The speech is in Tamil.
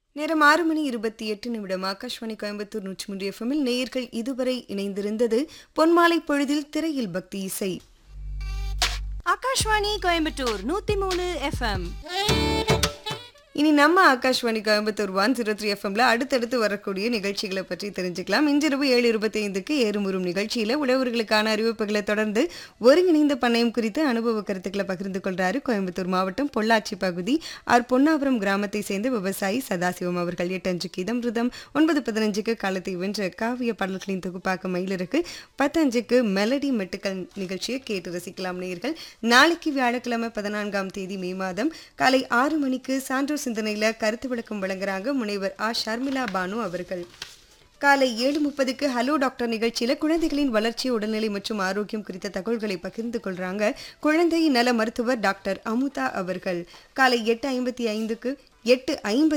நேரம் ஆறு மணி இருபத்தி எட்டு நிமிடம் ஆகாஷ்வாணி கோயம்புத்தூர் நூற்றி மூன்று எஃப்எம்மில் நேயர்கள் இதுவரை இணைந்திருந்தது பொன்மாலை பொழுதில் திரையில் பக்தி இசை ஆகாஷ்வாணி கோயம்புத்தூர் நூத்தி மூணு எஃப்எம் இனி நம்ம Akashvani Coimbatore one zero three எஃப்எம்ல அடுத்தடுத்து வரக்கூடிய நிகழ்ச்சிகளை பற்றி தெரிஞ்சுக்கலாம் இன்றிரவு ஏழு இருபத்தி ஐந்துக்கு ஏறுமுறும் நிகழ்ச்சியில உழவர்களுக்கான அறிவிப்புகளை தொடர்ந்து ஒருங்கிணைந்த பண்ணையம் குறித்து அனுபவ கருத்துக்களை பகிர்ந்து கொள்றாரு கோயம்புத்தூர் மாவட்டம் பொள்ளாச்சி பகுதி ஆர் பொன்னாபுரம் கிராமத்தை சேர்ந்த விவசாயி சதாசிவம் அவர்கள் எட்டு அஞ்சுக்கு இதம்ருதம் ஒன்பது பதினஞ்சுக்கு காலத்தை வென்ற காவிய பாடல்களின் தொகுப்பாக்க மயிலிருக்கு பத்தஞ்சுக்கு மெலடி மெட்டுக்கள் நிகழ்ச்சியை கேட்டு ரசிக்கலாம் நேயர்கள் நாளைக்கு வியாழக்கிழமை பதினான்காம் தேதி மே மாதம் காலை ஆறு மணிக்கு சான்றோ சிந்தனையில கருத்து விளக்கம் வழங்குறாங்க முனைவர் ஆ ஷர்மிளா பானு அவர்கள் காலை ஏழு முப்பதுக்கு ஹலோ டாக்டர் நிகழ்ச்சியில குழந்தைகளின் வளர்ச்சி உடல்நிலை மற்றும் ஆரோக்கியம் குறித்த தகவல்களை பகிர்ந்து கொள்றாங்க குழந்தை நல மருத்துவர் டாக்டர் அமுதா அவர்கள் காலை எட்டு ஐம்பத்தி ஐந்துக்கு எட்டு ஐம்பது